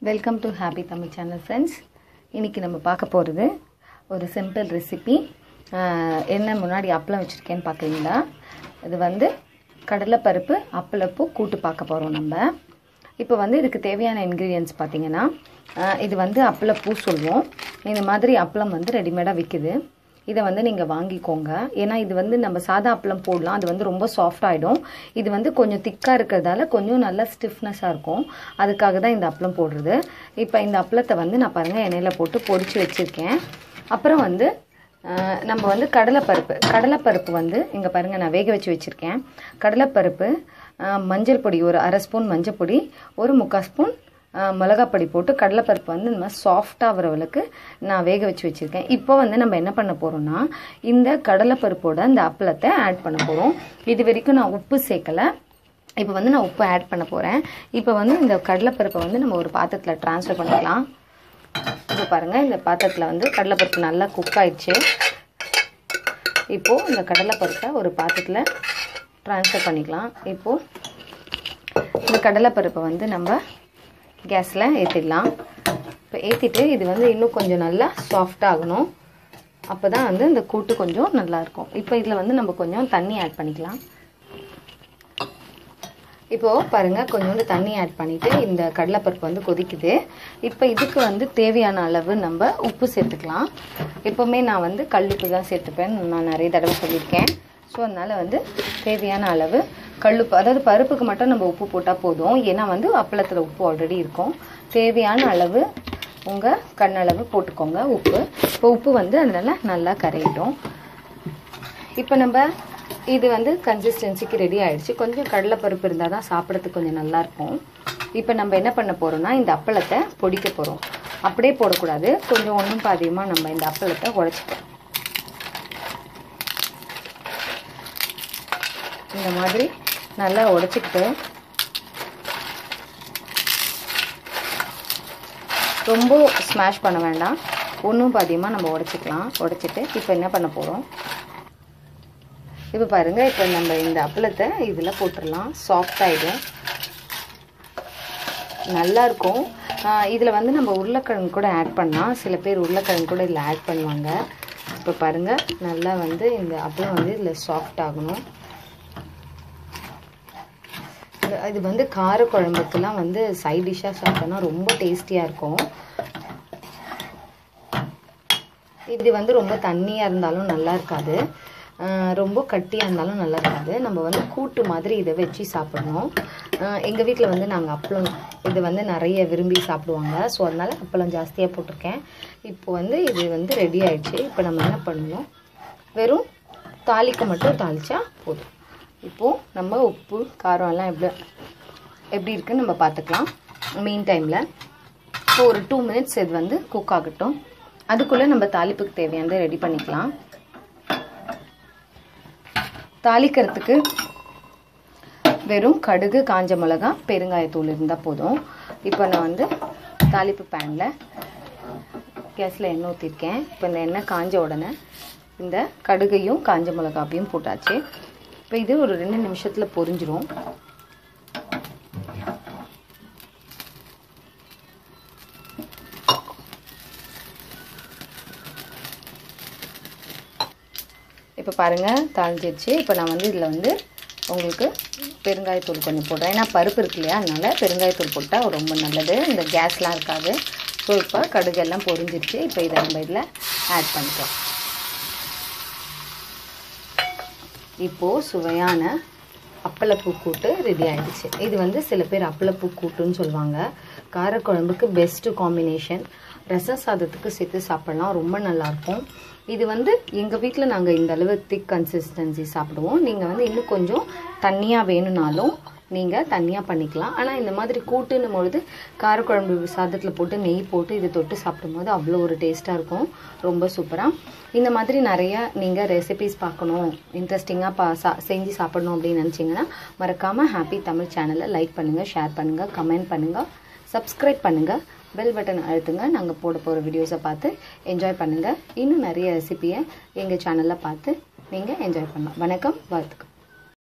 welcome to happy Tamil channel friends இன்றைக்கி நம்ம பார்க்க போகிறது ஒரு சிம்பிள் ரெசிபி என்ன முன்னாடி அப்பளம் வச்சுருக்கேன்னு பார்க்குறீங்களா இது வந்து கடலைப்பருப்பு அப்பளப்பூ கூட்டு பார்க்க போகிறோம் நம்ம இப்போ வந்து இதுக்கு தேவையான இன்க்ரீடியன்ஸ் பார்த்தீங்கன்னா ஆஹ் இது வந்து அப்பளப்பூ சொல்லுவோம் இந்த மாதிரி அப்பளம் வந்து ரெடிமேடாக விற்குது இதை வந்து நீங்கள் வாங்கிக்கோங்க ஏன்னா இது வந்து நம்ம சாதா அப்பளம் போடலாம் அது வந்து ரொம்ப சாஃப்ட் ஆகிடும் இது வந்து கொஞ்சம் திக்காக இருக்கிறதால கொஞ்சம் நல்லா ஸ்டிஃப்னஸாக இருக்கும் அதுக்காக தான் இந்த அப்பளம் போடுறது இப்போ இந்த அப்பளத்தை வந்து நான் பாருங்கள் எண்ணெயில் போட்டு பொரிச்சு வச்சுருக்கேன் அப்புறம் வந்து ஆஹ், நம்ம வந்து கடலைப்பருப்பு கடலைப்பருப்பு வந்து இங்கே பாருங்கள் நான் வேக வச்சு வச்சுருக்கேன் கடலைப்பருப்பு ஆஹ், மஞ்சள் பொடி ஒரு அரை ஸ்பூன் மஞ்சள் பொடி ஒரு முக்கால் ஸ்பூன் மிளகாப்பொடி போட்டு கடலைப்பருப்பு வந்து இந்த மாதிரி சாஃப்டாக வரவளுக்கு நான் வேக வச்சு வச்சுருக்கேன் இப்போ வந்து நம்ம என்ன பண்ண போகிறோம்னா இந்த கடலைப்பருப்போட இந்த அப்பளத்தை ஆட் பண்ண போகிறோம் இது வரைக்கும் நான் உப்பு சேர்க்கலை இப்போ வந்து நான் உப்பு ஆட் பண்ண போகிறேன் இப்போ வந்து இந்த கடலைப்பருப்பை வந்து நம்ம ஒரு பாத்திரத்தில் ட்ரான்ஸ்ஃபர் பண்ணிக்கலாம் இப்போ பாருங்கள் இந்த பாத்திரத்தில் வந்து கடலைப்பருப்பு நல்லா குக் ஆயிடுச்சு இப்போது இந்த கடலைப்பருப்பை ஒரு பாத்திரத்தில் ட்ரான்ஸ்ஃபர் பண்ணிக்கலாம் இப்போது இந்த கடலைப்பருப்பை வந்து நம்ம கேஸில் ஏற்றிடலாம் இப்போ ஏற்றிட்டு இது வந்து இன்னும் கொஞ்சம் நல்லா சாஃப்ட் ஆகணும் அப்போ தான் வந்து இந்த கூட்டு கொஞ்சம் நல்லாயிருக்கும் இப்போ இதில் வந்து நம்ம கொஞ்சம் தண்ணி ஆட் பண்ணிக்கலாம் இப்போது பாருங்கள் கொஞ்சோண்டு தண்ணி ஆட் பண்ணிவிட்டு இந்த கடலைப்பருப்பு வந்து கொதிக்குது இப்போ இதுக்கு வந்து தேவையான அளவு நம்ம உப்பு சேர்த்துக்கலாம் எப்போவுமே நான் வந்து கல்லுப்பு தான் சேர்த்துப்பேன் நான் நிறைய தடவை சொல்லியிருக்கேன் ஸோ அதனால் வந்து தேவையான அளவு கல்லுப்பு அதாவது பருப்புக்கு மட்டும் நம்ம உப்பு போட்டால் போதும் ஏன்னா வந்து அப்பளத்தில் உப்பு ஆல்ரெடி இருக்கும் தேவையான அளவு உங்கள் கண்ணளவு போட்டுக்கோங்க உப்பு இப்போ உப்பு வந்து அதனால் நல்லா கரையிடும் இப்போ நம்ம இது வந்து கன்சிஸ்டன்சிக்கு ரெடி ஆயிடுச்சு கொஞ்சம் கடலைப்பருப்பு இருந்தால் தான் சாப்பிட்றதுக்கு கொஞ்சம் நல்லாயிருக்கும் இப்போ நம்ம என்ன பண்ண போகிறோம்னா இந்த அப்பளத்தை பொடிக்க போகிறோம் அப்படியே போடக்கூடாது கொஞ்சம் ஒன்றும் பாதியமாக நம்ம இந்த அப்பளத்தை உடச்சிப்போம் இந்த மாதிரி நல்லா உடச்சிக்கிட்டு ரொம்ப ஸ்மாஷ் பண்ண வேண்டாம் ஒன்றும் பாதியமாக நம்ம உடச்சிக்கலாம் உடச்சிட்டு இப்போ என்ன பண்ண போகிறோம் இப்போ பாருங்கள் இப்போ நம்ம இந்த அப்பளத்தை இதில் போட்டுடலாம் சாஃப்ட் ஆகிடும் நல்லாயிருக்கும் இதில் வந்து நம்ம உருளைக்கிழங்கு கூட ஆட் பண்ணலாம் சில பேர் உருளைக்கிழங்கு கூட இதில் ஆட் பண்ணுவாங்க இப்போ பாருங்கள் நல்லா வந்து இந்த அப்பளம் வந்து இதில் சாஃப்ட் ஆகணும் இது- இது வந்து கார குழம்புக்கெல்லாம் வந்து சைட் டிஷ்ஷாக சாப்பிட்டோன்னா ரொம்ப டேஸ்டியாக இருக்கும் இது வந்து ரொம்ப தண்ணியாக இருந்தாலும் நல்லா இருக்காது ஆஹ் ரொம்ப கட்டியாக இருந்தாலும் நல்லா இருக்காது நம்ம வந்து கூட்டு மாதிரி இதை வச்சு சாப்பிடணும் எங்கள் வீட்டில் வந்து நாங்கள் அப்பளம் இது வந்து நிறைய விரும்பி சாப்பிடுவாங்க ஸோ அதனால் அப்பளம் ஜாஸ்தியாக போட்டிருக்கேன் இப்போ வந்து இது வந்து ரெடி ஆயிடுச்சு இப்போ நம்ம என்ன பண்ணணும் வெறும் தாளிக்க மட்டும் தாளிச்சா போதும் இப்போது நம்ம உப்பு காரம் எல்லாம் எப்படி எப்படி இருக்குன்னு நம்ம பார்த்துக்கலாம் மீன் டைமில் இப்போ ஒரு டூ மினிட்ஸ் இது வந்து குக் ஆகட்டும் அதுக்குள்ளே நம்ம தாளிப்புக்கு தேவையானதை ரெடி பண்ணிக்கலாம் தாளிக்கிறதுக்கு வெறும் கடுகு காஞ்ச மிளகா பெருங்காயத்தூள் இருந்தால் போதும் இப்போ நான் வந்து தாளிப்பு பேனில் கேஸில் எண்ணெய் ஊற்றிருக்கேன் இப்போ இந்த எண்ணெய் காஞ்ச உடனே இந்த கடுகையும் காஞ்ச மிளகாப்பையும் போட்டாச்சு இப்போ இது ஒரு ரெண்டு நிமிஷத்தில் பொரிஞ்சிரும் இப்போ பாருங்கள் தாளிச்சிருச்சு இப்போ நான் வந்து இதில் வந்து உங்களுக்கு பெருங்காயத்தூள் கொஞ்சம் போடுறேன் ஏன்னா பருப்பு இருக்கு இல்லையா அதனால பெருங்காயத்தூள் போட்டால் ரொம்ப நல்லது இந்த கேஸ்லாம் இருக்காது ஸோ இப்போ கடுகு எல்லாம் பொரிஞ்சிருச்சு இப்போ இதை நம்ம இதில் ஆட் பண்ணிக்கலாம் இப்போது சுவையான அப்பளப்பூ கூட்டு ரெடி ஆயிடுச்சு இது வந்து சில பேர் அப்பளப்பூ கூட்டுன்னு சொல்லுவாங்க காரக்குழம்புக்கு பெஸ்ட்டு காம்பினேஷன் ரசம் சாதத்துக்கு சேர்த்து சாப்பிடலாம் ரொம்ப நல்லாயிருக்கும் இது வந்து எங்கள் வீட்டில் நாங்கள் இந்த அளவு திக் கன்சிஸ்டன்சி சாப்பிடுவோம் நீங்கள் வந்து இன்னும் கொஞ்சம் தண்ணியாக வேணும்னாலும் நீங்கள் தனியாக பண்ணிக்கலாம் ஆனால் இந்த மாதிரி கூட்டுன்னும் பொழுது காரக்குழம்பு சாதத்தில் போட்டு நெய் போட்டு இது தொட்டு சாப்பிடும்போது அவ்வளோ ஒரு டேஸ்ட்டாக இருக்கும் ரொம்ப சூப்பராக இந்த மாதிரி நிறைய நீங்கள் ரெசிபிஸ் பார்க்கணும் இன்ட்ரெஸ்டிங்காக பா சா செஞ்சு சாப்பிடணும் அப்படின்னு நினச்சிங்கன்னா மறக்காமல் ஹாப்பி தமிழ் சேனலை லைக் பண்ணுங்கள் ஷேர் பண்ணுங்கள் கமெண்ட் பண்ணுங்கள் சப்ஸ்கிரைப் பண்ணுங்கள் பெல் பட்டன் அழுத்துங்க நாங்கள் போட போகிற வீடியோஸை பார்த்து என்ஜாய் பண்ணுங்கள் இன்னும் நிறைய ரெசிபியை எங்கள் சேனலில் பார்த்து நீங்கள் என்ஜாய் பண்ணலாம் வணக்கம் வாழ்த்துக்கள்